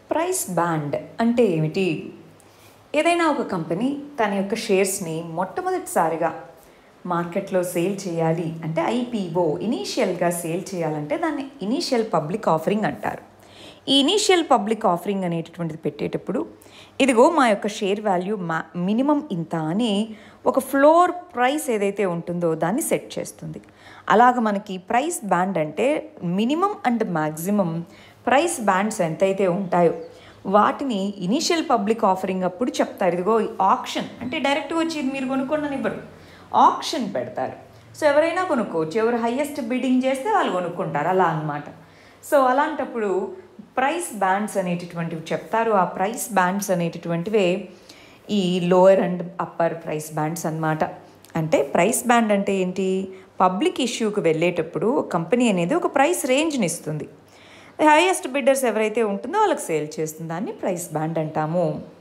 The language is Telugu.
ప్రైస్ బ్యాండ్ అంటే ఏమిటి ఏదైనా ఒక కంపెనీ తన యొక్క షేర్స్ని మొట్టమొదటిసారిగా మార్కెట్లో సేల్ చేయాలి అంటే ఐపీఓ ఇనీషియల్గా సేల్ చేయాలంటే దాన్ని ఇనీషియల్ పబ్లిక్ ఆఫరింగ్ అంటారు ఈ ఇనీషియల్ పబ్లిక్ ఆఫరింగ్ అనేటటువంటిది పెట్టేటప్పుడు ఇదిగో మా యొక్క షేర్ వాల్యూ మా మినిమం ఇంత అని ఒక ఫ్లోర్ ప్రైస్ ఏదైతే ఉంటుందో దాన్ని సెట్ చేస్తుంది అలాగ మనకి ప్రైస్ బ్యాండ్ అంటే minimum and maximum price bands ఎంతైతే ఉంటాయో వాటిని ఇనీషియల్ పబ్లిక్ ఆఫరింగ్ అప్పుడు చెప్తారు ఇదిగో ఆప్షన్ అంటే డైరెక్ట్గా వచ్చి ఇది మీరు కొనుక్కోననివ్వరు ఆప్షన్ పెడతారు సో ఎవరైనా కొనుక్కోవచ్చు ఎవరు హయ్యెస్ట్ బిడ్డింగ్ చేస్తే వాళ్ళు కొనుక్కుంటారు అలా అన్నమాట సో అలాంటప్పుడు ప్రైస్ బ్యాండ్స్ అనేటటువంటివి చెప్తారు ఆ ప్రైస్ బ్యాండ్స్ అనేటటువంటివే ఈ lower and upper price bands అన్నమాట అంటే ప్రైస్ బ్యాండ్ అంటే ఏంటి పబ్లిక్ ఇష్యూకి వెళ్ళేటప్పుడు కంపెనీ అనేది ఒక ప్రైస్ రేంజ్ని ఇస్తుంది హైయెస్ట్ బిడ్డర్స్ ఎవరైతే ఉంటుందో వాళ్ళకి సేల్ చేస్తుంది దాన్ని ప్రైస్ బ్యాండ్ అంటాము